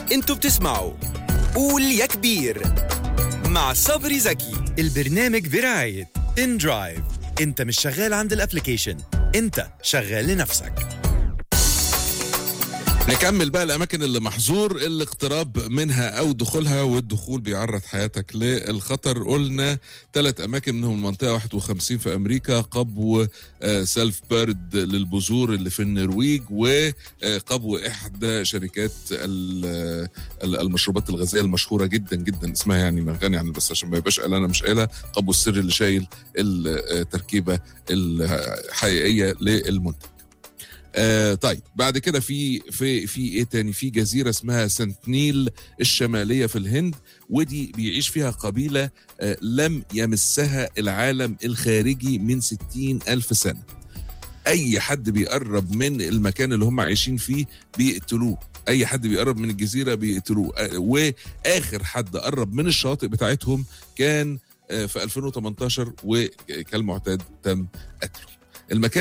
انتوا بتسمعوا قول يا كبير مع صبري زكي البرنامج برعاية ان درايف انت مش شغال عند الابليكيشن انت شغال لنفسك نكمل بقى الاماكن اللي محظور الاقتراب منها او دخولها والدخول بيعرض حياتك للخطر قلنا ثلاث اماكن منهم المنطقه 51 في امريكا قبو آه، سيلف بيرد للبذور اللي في النرويج وقبو احدى شركات ال- ال- المشروبات الغازيه المشهوره جدا جدا اسمها يعني ما غني عن بس عشان ما يبقاش قال انا مش قايلها قبو السر اللي شايل التركيبه الحقيقيه للمنتج آه طيب بعد كده في في في ايه تاني في جزيره اسمها سنتنيل الشماليه في الهند ودي بيعيش فيها قبيله آه لم يمسها العالم الخارجي من ستين ألف سنه اي حد بيقرب من المكان اللي هم عايشين فيه بيقتلوه اي حد بيقرب من الجزيره بيقتلوه آه، واخر حد قرب من الشاطئ بتاعتهم كان آه، في 2018 وكالمعتاد تم قتله المكان